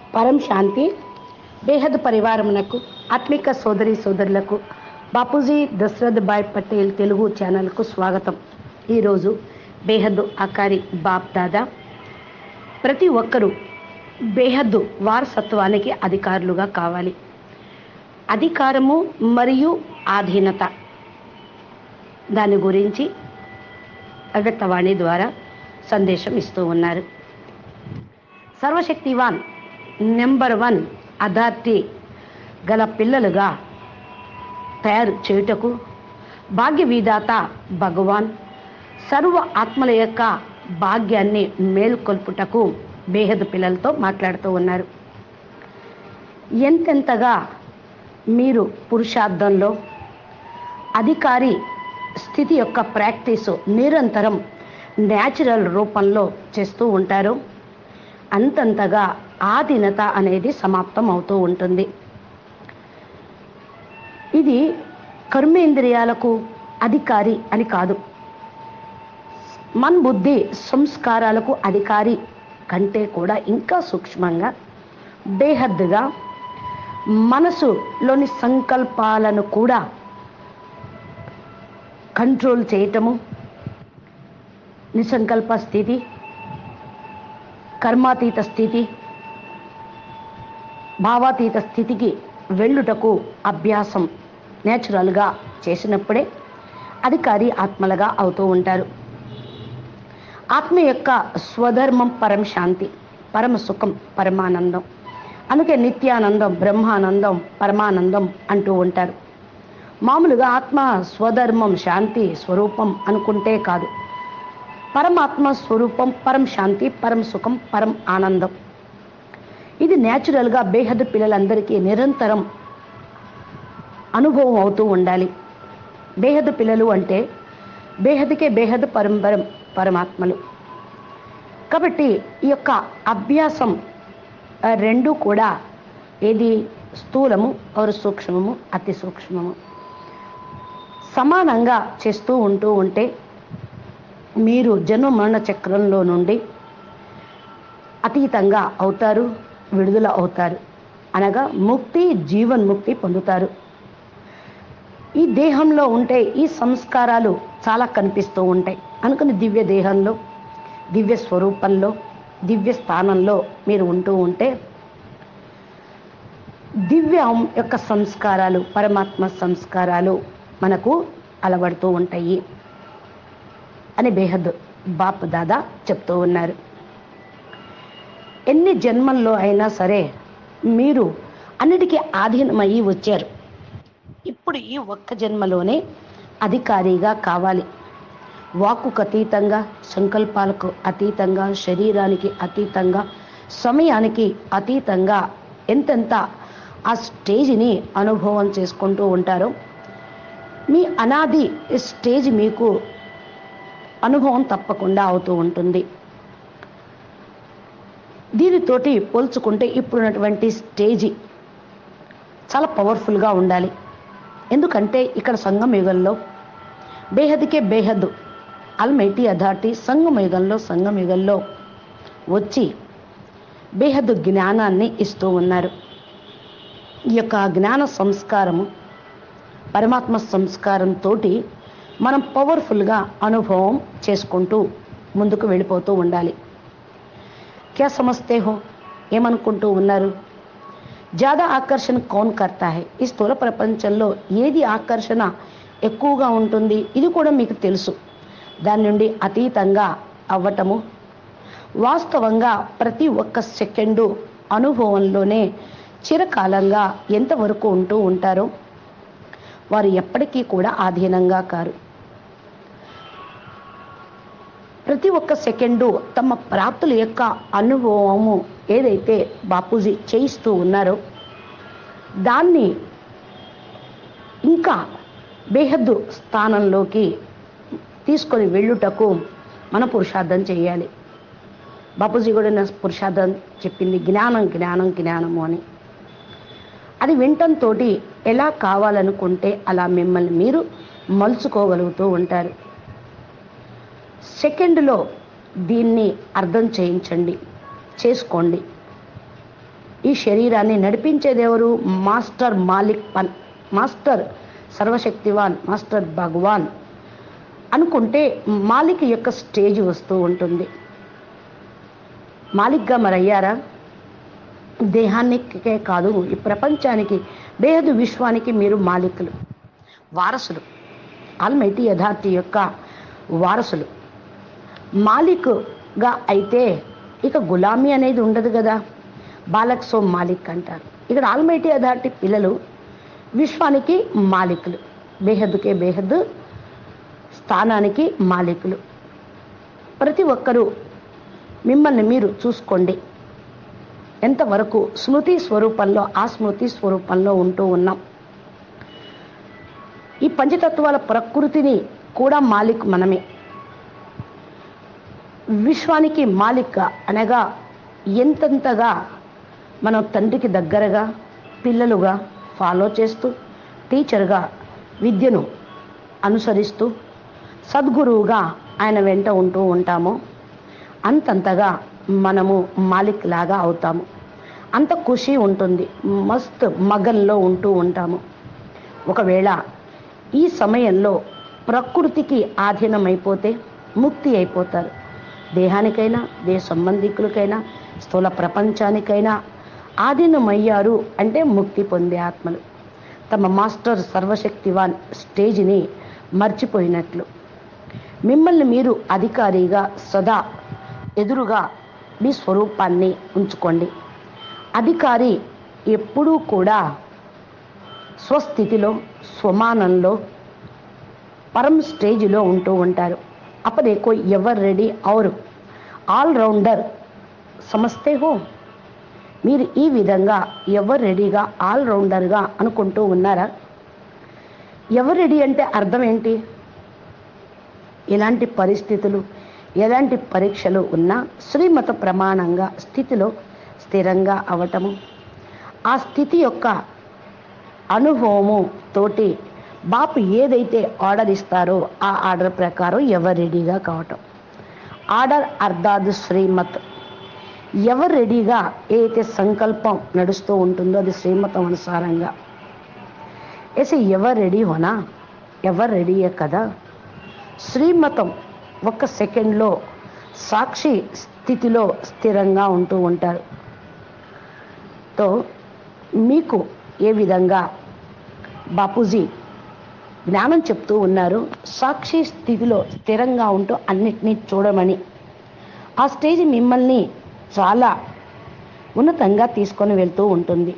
పరం శాంతి బేహద్ పరివారమునకు ఆత్మిక సోదరి సోదరులకు బాపూజీ దశరథ్ భాయ్ పటేల్ తెలుగు ఛానల్కు స్వాగతం ఈరోజు బేహద్దు ఆకారి బాప్ దాదా ప్రతి ఒక్కరూ బేహద్దు వారసత్వానికి అధికారులుగా కావాలి అధికారము మరియు ఆధీనత దాని గురించి అవ్యక్తవాణి ద్వారా సందేశం ఇస్తూ ఉన్నారు సర్వశక్తివాన్ నెంబర్ వన్ అథారిటీ గల పిల్లలుగా తయారు చేయుటకు భాగ్య విధాత భగవాన్ సర్వ ఆత్మల యొక్క భాగ్యాన్ని మేల్కొల్పుటకు బేహద్ పిల్లలతో మాట్లాడుతూ ఉన్నారు ఎంతెంతగా మీరు పురుషార్థంలో అధికారి స్థితి యొక్క ప్రాక్టీసు నిరంతరం న్యాచురల్ రూపంలో చేస్తూ ఉంటారు అంతంతగా ఆధీనత అనేది సమాప్తం అవుతూ ఉంటుంది ఇది కర్మేంద్రియాలకు అధికారి అని కాదు మన్ బుద్ధి సంస్కారాలకు అధికారి కంటే కూడా ఇంకా సూక్ష్మంగా బేహద్దుగా మనసులోని సంకల్పాలను కూడా కంట్రోల్ చేయటము నిసంకల్ప స్థితి కర్మాతీత స్థితి భావాతీత స్థితికి వెళ్ళుటకు అభ్యాసం నేచురల్గా చేసినప్పుడే అధికారి ఆత్మలుగా అవుతూ ఉంటారు ఆత్మ యొక్క స్వధర్మం పరం శాంతి పరమ సుఖం పరమానందం అందుకే నిత్యానందం బ్రహ్మానందం పరమానందం అంటూ ఉంటారు మామూలుగా ఆత్మ స్వధర్మం శాంతి స్వరూపం అనుకుంటే కాదు పరమాత్మ స్వరూపం పరం శాంతి పరం సుఖం పరం ఆనందం ఇది న్యాచురల్గా బేహద్ పిల్లలందరికీ నిరంతరం అనుభవం అవుతూ ఉండాలి బేహద్ పిల్లలు అంటే బేహద్కే బేహద్ పరంపరం పరమాత్మలు కాబట్టి ఈ యొక్క అభ్యాసం ఆ, రెండు కూడా ఏది స్థూలము और సూక్ష్మము అతి సూక్ష్మము సమానంగా చేస్తూ ఉంటూ ఉంటే మీరు జన్మ మరణ చక్రంలో నుండి అతీతంగా అవుతారు విడుదల అవుతారు అనగా ముక్తి జీవన్ముక్తి పొందుతారు ఈ దేహంలో ఉంటే ఈ సంస్కారాలు చాలా కనిపిస్తూ ఉంటాయి అనుకుని దివ్య దేహంలో దివ్య స్వరూపంలో దివ్య స్థానంలో మీరు ఉంటూ ఉంటే దివ్యం యొక్క సంస్కారాలు పరమాత్మ సంస్కారాలు మనకు అలవడుతూ ఉంటాయి అని బేహద్ బాప్ దాదా చెప్తూ ఉన్నారు ఎన్ని జన్మల్లో అయినా సరే మీరు అన్నిటికీ ఆధీనమయ్యి వచ్చారు ఇప్పుడు ఈ ఒక్క జన్మలోనే అధికారిగా కావాలి వాక్కుకు అతీతంగా సంకల్పాలకు అతీతంగా శరీరానికి అతీతంగా సమయానికి అతీతంగా ఎంతెంత ఆ స్టేజ్ని అనుభవం చేసుకుంటూ ఉంటారో మీ అనాది స్టేజ్ మీకు అనుభవం తప్పకుండా అవుతూ ఉంటుంది దీనితోటి పోల్చుకుంటే ఇప్పుడున్నటువంటి స్టేజి చాలా పవర్ఫుల్గా ఉండాలి ఎందుకంటే ఇక్కడ సంగం యుగంలో బేహద్కే బేహద్ అల్మైటీ అథారిటీ సంగం యుగంలో సంగం యుగంలో వచ్చి బేహద్ జ్ఞానాన్ని ఇస్తూ ఉన్నారు ఈ యొక్క జ్ఞాన సంస్కారము పరమాత్మ సంస్కారంతో మనం పవర్ఫుల్గా అనుభవం చేసుకుంటూ ముందుకు వెళ్ళిపోతూ ఉండాలి క్యా సమస్తే హో ఏమనుకుంటూ ఉన్నారు జాదా ఆకర్షణ కౌన్ కర్తా హై ఈ స్థూల ప్రపంచంలో ఏది ఆకర్షణ ఎక్కువగా ఉంటుంది ఇది కూడా మీకు తెలుసు దాని నుండి అతీతంగా అవ్వటము వాస్తవంగా ప్రతి ఒక్క సెకండు అనుభవంలోనే చిరకాలంగా ఎంతవరకు ఉంటూ ఉంటారో వారు ఎప్పటికీ కూడా ఆధీనంగా కారు ప్రతి ఒక్క సెకండు తమ ప్రాప్తుల యొక్క అనుభవము ఏదైతే బాపూజీ చేయిస్తూ ఉన్నారో దాన్ని ఇంకా బేహద్దు స్థానంలోకి తీసుకొని వెళ్ళుటకు మన పురుషార్థం చేయాలి బాపూజీ కూడా నా పురుషార్థం చెప్పింది జ్ఞానం జ్ఞానం జ్ఞానము అని అది వింటంతో ఎలా కావాలనుకుంటే అలా మిమ్మల్ని మీరు మలుచుకోగలుగుతూ ఉంటారు సెకండ్లో దీన్ని అర్థం చేయించండి చేసుకోండి ఈ శరీరాన్ని నడిపించేది ఎవరు మాస్టర్ మాలిక్ పన్ మాస్టర్ సర్వశక్తివాన్ మాస్టర్ భగవాన్ అనుకుంటే మాలిక్ యొక్క స్టేజ్ వస్తూ ఉంటుంది మాలిక్గా మరయ్యారా దేహానికే కాదు ఈ ప్రపంచానికి బేహదు విశ్వానికి మీరు మాలికులు వారసులు ఆల్మైటీ యథార్థి యొక్క వారసులు మాలిక్గా అయితే ఇక గులామీ అనేది ఉండదు కదా బాలక్ సో మాలిక్ అంటారు ఇక్కడ ఆల్మైటీ అథారిటీ పిల్లలు విశ్వానికి మాలికులు బేహద్దుకే బేహద్దు స్థానానికి మాలికులు ప్రతి ఒక్కరూ మిమ్మల్ని మీరు చూసుకోండి ఎంతవరకు స్మృతి స్వరూపంలో ఆ స్మృతి స్వరూపంలో ఉంటూ ఉన్నాం ఈ పంచతత్వాల ప్రకృతిని కూడా మాలిక్ మనమే విశ్వానికి మాలిక్ అనగా ఎంతెంతగా మనం తండ్రికి దగ్గరగా పిల్లలుగా ఫాలో చేస్తూ టీచర్గా విద్యను అనుసరిస్తూ సద్గురువుగా ఆయన వెంట ఉంటూ ఉంటామో అంతంతగా మనము మాలిక్ లాగా అవుతాము అంత ఖుషి ఉంటుంది మస్త్ మగన్లో ఉంటూ ఉంటాము ఒకవేళ ఈ సమయంలో ప్రకృతికి ఆధీనమైపోతే ముక్తి అయిపోతారు దేహానికైనా దేశ సంబంధికులకైనా స్థూల ప్రపంచానికైనా ఆధీనమయ్యారు అంటే ముక్తి పొందే ఆత్మలు తమ మాస్టర్ సర్వశక్తివాన్ స్టేజ్ని మర్చిపోయినట్లు మిమ్మల్ని మీరు అధికారిగా సదా ఎదురుగా మీ స్వరూపాన్ని ఉంచుకోండి అధికారి ఎప్పుడూ కూడా స్వస్థితిలో స్వమానంలో పరం స్టేజ్లో ఉంటూ ఉంటారు అప్పుడు ఎక్కువ ఎవర్ రెడీ అవరు ఆల్రౌండర్ సమస్తే హో మీరు ఈ విధంగా ఎవరు రెడీగా ఆల్రౌండర్గా అనుకుంటూ ఉన్నారా ఎవరు రెడీ అంటే అర్థం ఏంటి ఎలాంటి పరిస్థితులు ఎలాంటి పరీక్షలు ఉన్నా శ్రీమత ప్రమాణంగా స్థితిలో స్థిరంగా అవటము ఆ స్థితి యొక్క అనుభవము తోటి బాపు ఏదైతే ఆర్డర్ ఇస్తారో ఆ ఆర్డర్ ప్రకారం ఎవరు రెడీగా కావటం ఆర్డర్ అర్ధాద్ శ్రీమత్ ఎవరు రెడీగా ఏదైతే సంకల్పం నడుస్తూ ఉంటుందో అది శ్రీమతం అనుసారంగా ऐसे ఎవరు రెడీ హోనా ఎవరు రెడీయే కదా శ్రీమతం ఒక్క సెకండ్లో సాక్షి స్థితిలో స్థిరంగా ఉంటూ ఉంటారు తో మీకు ఏ విధంగా బాపూజీ జ్ఞానం చెప్తూ ఉన్నారు సాక్షి స్థితిలో స్థిరంగా ఉంటూ అన్నిటినీ చూడమని ఆ స్టేజ్ మిమ్మల్ని చాలా ఉన్నతంగా తీసుకొని వెళ్తూ ఉంటుంది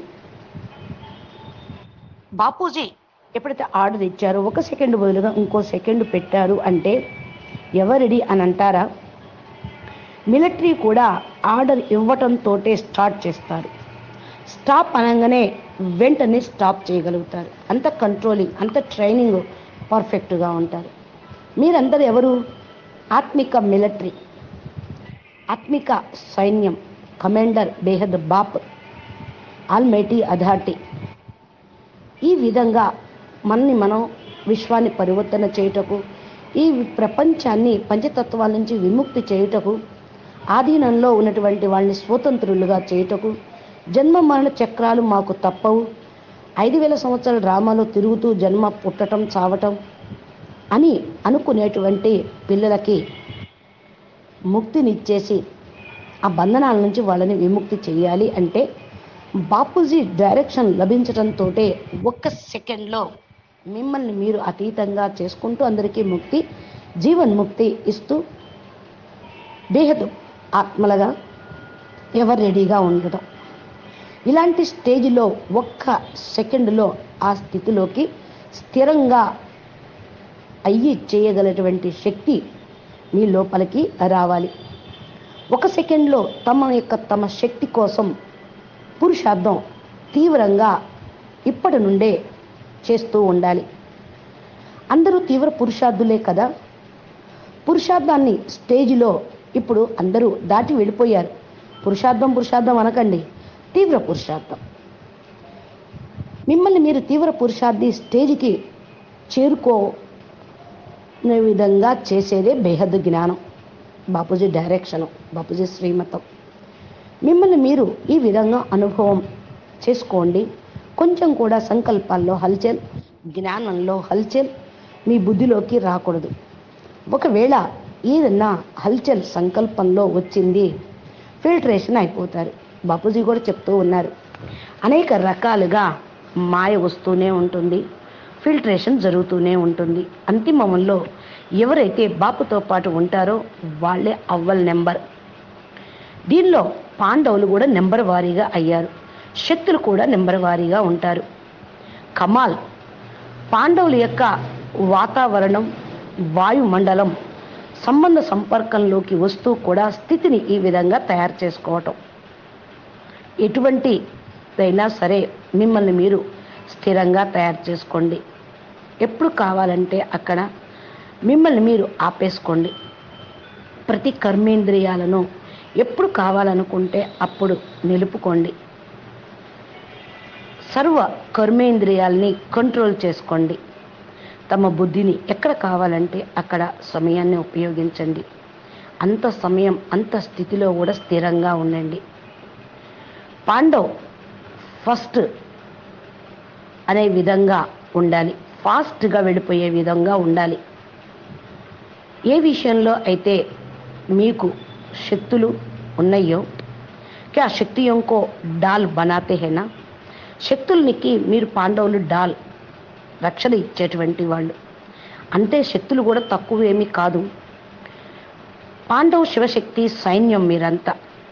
బాపూజీ ఎప్పుడైతే ఆర్డర్ ఇచ్చారో ఒక సెకండ్ బదులుగా ఇంకో సెకండ్ పెట్టారు అంటే ఎవరిడి అని అంటారా మిలిటరీ కూడా ఆర్డర్ ఇవ్వటంతో స్టార్ట్ చేస్తారు స్టాప్ అనగానే వెంటనే స్టాప్ చేయగలుగుతారు అంత కంట్రోలింగ్ అంత ట్రైనింగ్ పర్ఫెక్ట్గా ఉంటారు మీరందరూ ఎవరు ఆత్మిక మిలిటరీ ఆత్మిక సైన్యం కమాండర్ బేహద్ బాప్ ఆల్మైటీ అథారిటీ ఈ విధంగా మనని మనం విశ్వాన్ని పరివర్తన చేయుటకు ఈ ప్రపంచాన్ని పంచతత్వాల నుంచి విముక్తి చేయుటకు ఆధీనంలో ఉన్నటువంటి వాళ్ళని స్వతంత్రులుగా చేయుటకు జన్మ మరణ చక్రాలు మాకు తప్పవు ఐదు వేల సంవత్సరాల డ్రామాలో తిరుగుతూ జన్మ పుట్టటం చావటం అని అనుకునేటువంటి పిల్లలకి ముక్తినిచ్చేసి ఆ బంధనాల నుంచి వాళ్ళని విముక్తి చేయాలి అంటే బాపూజీ డైరెక్షన్ లభించడంతో ఒక్క సెకండ్లో మిమ్మల్ని మీరు అతీతంగా చేసుకుంటూ అందరికీ ముక్తి జీవన్ముక్తి ఇస్తూ బేహదు ఆత్మలుగా ఎవరు రెడీగా ఉండటం ఇలాంటి స్టేజ్లో ఒక్క సెకండ్లో ఆ స్థితిలోకి స్థిరంగా అయ్యి చేయగలటువంటి శక్తి మీ లోపలికి రావాలి ఒక సెకండ్లో తమ యొక్క తమ శక్తి కోసం పురుషార్థం తీవ్రంగా ఇప్పటి నుండే చేస్తూ ఉండాలి అందరూ తీవ్ర పురుషార్థులే కదా పురుషార్థాన్ని స్టేజిలో ఇప్పుడు అందరూ దాటి వెళ్ళిపోయారు పురుషార్థం పురుషార్థం అనకండి తీవ్ర పురుషార్థం మిమ్మల్ని మీరు తీవ్ర పురుషార్థి స్టేజ్కి చేరుకోనే విధంగా చేసేదే బేహద్ జ్ఞానం బాపూజీ డైరెక్షను బాపూజీ శ్రీమతం మిమ్మల్ని మీరు ఈ విధంగా అనుభవం చేసుకోండి కొంచెం కూడా సంకల్పాల్లో హల్చల్ జ్ఞానంలో హల్చల్ మీ బుద్ధిలోకి రాకూడదు ఒకవేళ ఏదన్నా హల్చల్ సంకల్పంలో వచ్చింది ఫిల్టరేషన్ అయిపోతారు బాపూజీ కూడా చెప్తూ ఉన్నారు అనేక రకాలుగా మాయ వస్తూనే ఉంటుంది ఫిల్టరేషన్ జరుగుతూనే ఉంటుంది అంతిమంలో ఎవరైతే బాపుతో పాటు ఉంటారో వాళ్ళే అవ్వల్ నెంబర్ దీనిలో పాండవులు కూడా నెంబర్ వారీగా అయ్యారు శక్తులు కూడా నెంబర్ వారీగా ఉంటారు కమాల్ పాండవుల యొక్క వాతావరణం వాయుమండలం సంబంధ సంపర్కంలోకి వస్తూ కూడా స్థితిని ఈ విధంగా తయారు చేసుకోవటం ఎటువంటిదైనా సరే మిమ్మల్ని మీరు స్థిరంగా తయారు చేసుకోండి ఎప్పుడు కావాలంటే అక్కడ మిమ్మల్ని మీరు ఆపేసుకోండి ప్రతి కర్మేంద్రియాలను ఎప్పుడు కావాలనుకుంటే అప్పుడు నిలుపుకోండి సర్వ కర్మేంద్రియాల్ని కంట్రోల్ చేసుకోండి తమ బుద్ధిని ఎక్కడ కావాలంటే అక్కడ సమయాన్ని ఉపయోగించండి అంత సమయం అంత స్థితిలో కూడా స్థిరంగా ఉండండి పాండవ్ ఫస్ట్ అనే విధంగా ఉండాలి ఫాస్ట్గా వెళ్ళిపోయే విధంగా ఉండాలి ఏ విషయంలో అయితే మీకు శక్తులు ఉన్నాయో క్యా శక్తియోं को డాల్ బనాతే హేనా శక్తులనికి మీరు పాండవులు డాల్ రక్షణ ఇచ్చేటువంటి వాళ్ళు అంటే శక్తులు కూడా తక్కువేమీ కాదు పాండవ శివశక్తి సైన్యం మీరంతా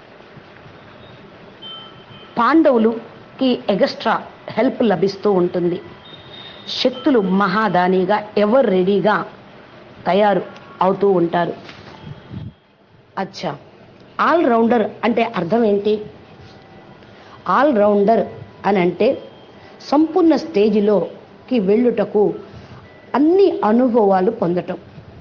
పాండవులుకి ఎగస్ట్రా హెల్ప్ లభిస్తూ ఉంటుంది శక్తులు మహాదానిగా ఎవరు రెడీగా తయారు అవుతూ ఉంటారు అచ్చా ఆల్ రౌండర్ అంటే అర్థం ఏంటి ఆల్ రౌండర్ అని అంటే సంపూర్ణ స్టేజిలోకి వెళ్ళుటకు అన్ని అనుభవాలు పొందటం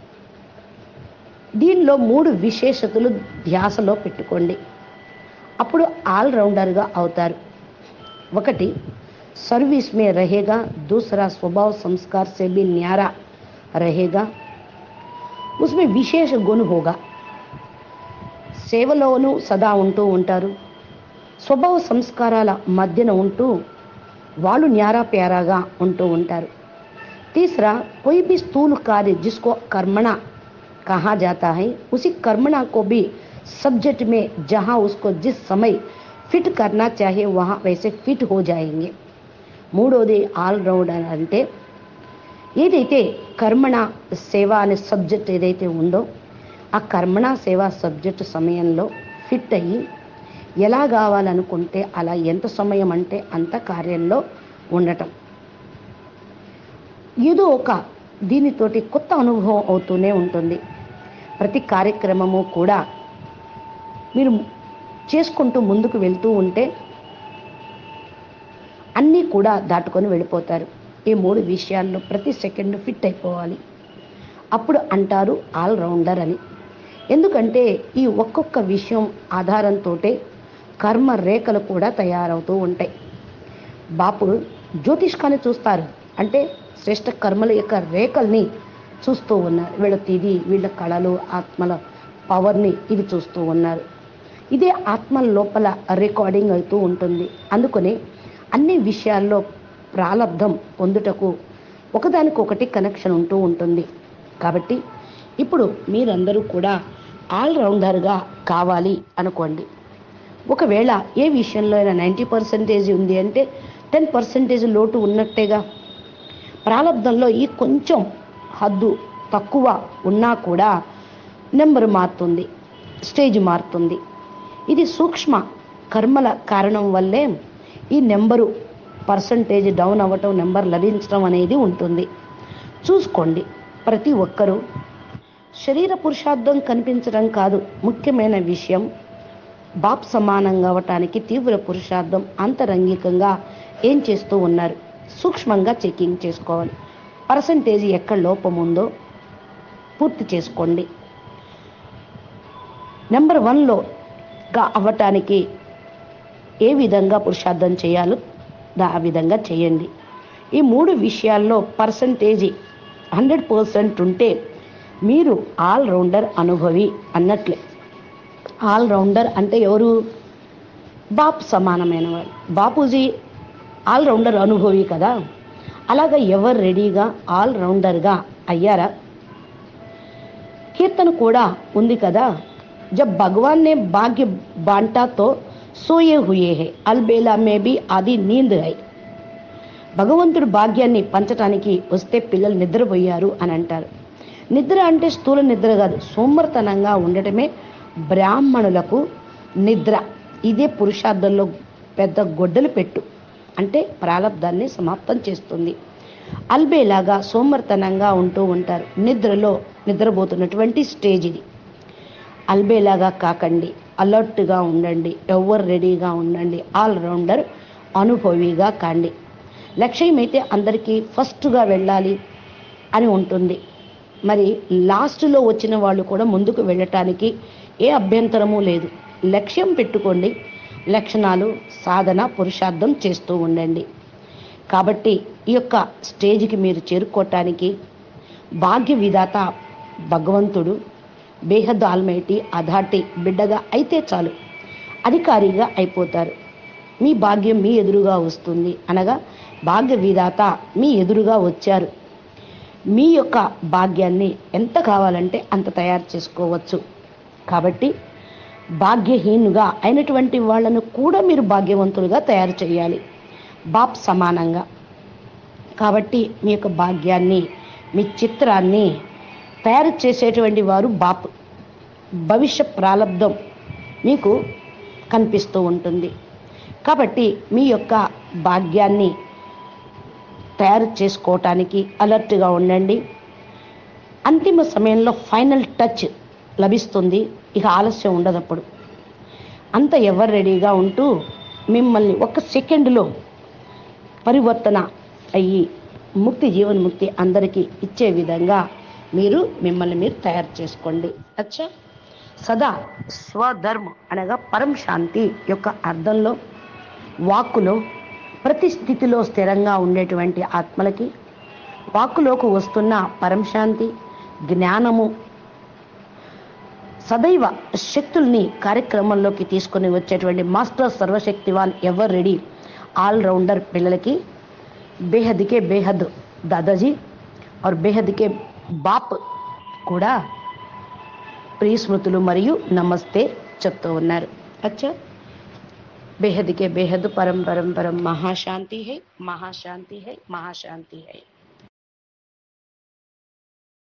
దీనిలో మూడు విశేషతలు ధ్యాసలో పెట్టుకోండి అప్పుడు ఆల్ రౌండర్గా అవుతారు ఒకటి सर्विस में रहेगा दूसरा स्वभाव संस्कार से भी न्यारा रहेगा उसमें విశేష గుణ होगा సేవలోనూ సదా ఉంటూ ఉంటారు స్వభావ సంస్కారాల మధ్యన ఉంటూ వాళ్ళు న్యారా ప్యారాగా ఉంటూ ఉంటారు तीसरा कोई भी स्थूल कार्य जिसको कर्मणा कहा जाता है उसी कर्मणा को भी सब्जेक्ट में जहां उसको जिस समय फिट करना चाहिए वहां वैसे फिट हो जाएंगे మూడోది ఆల్ రౌండ్ అని అంటే ఏదైతే కర్మణ సేవ అనే సబ్జెక్ట్ ఏదైతే ఉందో ఆ కర్మణ సేవ సబ్జెక్ట్ సమయంలో ఫిట్ అయ్యి ఎలా కావాలనుకుంటే అలా ఎంత సమయం అంటే అంత కార్యంలో ఉండటం ఏదో ఒక దీనితోటి కొత్త అనుభవం అవుతూనే ఉంటుంది ప్రతి కార్యక్రమము కూడా మీరు చేసుకుంటూ ముందుకు వెళ్తూ ఉంటే అన్నీ కూడా దాటుకొని వెళ్ళిపోతారు ఈ మూడు విషయాల్లో ప్రతి సెకండ్ ఫిట్ అయిపోవాలి అప్పుడు అంటారు ఆల్ రౌండర్ అని ఎందుకంటే ఈ ఒక్కొక్క విషయం ఆధారంతో కర్మ రేఖలు కూడా తయారవుతూ ఉంటాయి బాపు జ్యోతిష్కాన్ని చూస్తారు అంటే శ్రేష్ట కర్మల యొక్క రేఖల్ని చూస్తూ ఉన్నారు వీళ్ళ తిది వీళ్ళ కళలు ఆత్మల పవర్ని ఇది చూస్తూ ఉన్నారు ఇదే ఆత్మల లోపల రికార్డింగ్ అవుతూ ఉంటుంది అందుకని అన్ని విషయాల్లో ప్రాలబ్ధం పొందుటకు ఒకదానికొకటి కనెక్షన్ ఉంటూ ఉంటుంది కాబట్టి ఇప్పుడు మీరందరూ కూడా ఆల్రౌండర్గా కావాలి అనుకోండి ఒకవేళ ఏ విషయంలో అయినా నైంటీ పర్సెంటేజ్ ఉంది అంటే టెన్ పర్సెంటేజ్ లోటు ఉన్నట్టేగా ప్రారంధంలో ఈ కొంచెం హద్దు తక్కువ ఉన్నా కూడా నెంబర్ మారుతుంది స్టేజ్ మారుతుంది ఇది సూక్ష్మ కర్మల కారణం వల్లే ఈ నెంబరు పర్సంటేజ్ డౌన్ అవ్వటం నెంబర్ లభించడం అనేది ఉంటుంది చూసుకోండి ప్రతి ఒక్కరూ శరీర పురుషార్థం కనిపించడం కాదు ముఖ్యమైన విషయం బాప్ సమానంగా అవటానికి తీవ్ర పురుషార్థం అంతరంగికంగా ఏం చేస్తూ ఉన్నారు సూక్ష్మంగా చెకింగ్ చేసుకోవాలి పర్సంటేజ్ ఎక్కడ లోపం ఉందో పూర్తి చేసుకోండి నెంబర్ వన్లోగా అవ్వటానికి ఏ విధంగా పురుషార్థం చేయాలో దా ఆ విధంగా చేయండి ఈ మూడు విషయాల్లో పర్సంటేజీ హండ్రెడ్ పర్సెంట్ ఉంటే మీరు ఆల్ రౌండర్ అనుభవి అన్నట్లే ఆల్ రౌండర్ అంటే ఎవరు బాపు సమానమైన వాళ్ళు బాపూజీ ఆల్రౌండర్ అనుభవి కదా అలాగా ఎవరు రెడీగా ఆల్రౌండర్గా అయ్యారా కీర్తన కూడా ఉంది కదా జబ్ భగవాన్ నే భాగ్య బాంటాతో సోయే హుయే హే అల్బేలా మే బి అది నీంద్ హై భగవంతుడు భాగ్యాన్ని పంచటానికి వస్తే పిల్లలు నిద్రపోయారు అని అంటారు నిద్ర అంటే స్థూల నిద్ర కాదు సోమర్తనంగా ఉండటమే బ్రాహ్మణులకు నిద్ర ఇదే పురుషార్థంలో పెద్ద గొడ్డలు పెట్టు అంటే ప్రారంధాన్ని సమాప్తం చేస్తుంది అల్బేలాగా సోమర్తనంగా ఉంటూ ఉంటారు నిద్రలో నిద్రపోతున్నటువంటి స్టేజ్ ఇది అల్బేలాగా కాకండి అలర్ట్గా ఉండండి ఎవరు రెడీగా ఉండండి ఆల్రౌండర్ అనుభవిగా కాండి లక్ష్యం అయితే అందరికీ ఫస్ట్గా వెళ్ళాలి అని ఉంటుంది మరి లాస్ట్లో వచ్చిన వాళ్ళు కూడా ముందుకు వెళ్ళటానికి ఏ అభ్యంతరము లేదు లక్ష్యం పెట్టుకోండి లక్షణాలు సాధన పురుషార్థం చేస్తూ ఉండండి కాబట్టి ఈ యొక్క స్టేజ్కి మీరు చేరుకోవటానికి భాగ్య విధాత భగవంతుడు బేహద్ ఆల్మైటీ అధాటి బిడ్డగా అయితే చాలు అధికారిగా అయిపోతారు మీ భాగ్యం మీ ఎదురుగా వస్తుంది అనగా భాగ్య విధాత మీ ఎదురుగా వచ్చారు మీ యొక్క భాగ్యాన్ని ఎంత కావాలంటే అంత తయారు చేసుకోవచ్చు కాబట్టి భాగ్యహీనుగా అయినటువంటి వాళ్ళను కూడా మీరు భాగ్యవంతులుగా తయారు చేయాలి బాప్ సమానంగా కాబట్టి మీ యొక్క భాగ్యాన్ని మీ చిత్రాన్ని తయారు చేసేటువంటి వారు బాప్ భవిష్య ప్రారంధం మీకు కనిపిస్తూ ఉంటుంది కాబట్టి మీ యొక్క భాగ్యాన్ని తయారు చేసుకోవటానికి అలర్ట్గా ఉండండి అంతిమ సమయంలో ఫైనల్ టచ్ లభిస్తుంది ఇక ఆలస్యం ఉండదప్పుడు అంత ఎవరు రెడీగా ఉంటూ మిమ్మల్ని ఒక సెకండ్లో పరివర్తన అయ్యి ముక్తి జీవన్ముక్తి అందరికీ ఇచ్చే విధంగా మీరు మిమ్మల్ని మీరు తయారు చేసుకోండి అచ్చా సదా స్వధర్మ అనగా పరం శాంతి యొక్క అర్థంలో వాక్కులో ప్రతి స్థితిలో స్థిరంగా ఉండేటువంటి ఆత్మలకి వాక్కులోకి వస్తున్న పరంశాంతి జ్ఞానము సదైవ శక్తుల్ని కార్యక్రమంలోకి తీసుకొని వచ్చేటువంటి మాస్టర్ సర్వశక్తివాన్ ఎవర్ రెడీ ఆల్రౌండర్ పిల్లలకి బేహద్కే బేహద్ దాదాజీ और బేహద్కే బాప్ కూడా ప్రియ స్మృతులు మరియు నమస్తే చెప్తూ ఉన్నారు అచ్చా बेहद के बेहद परम परम परम महाशांति है महाशांति है महाशांति है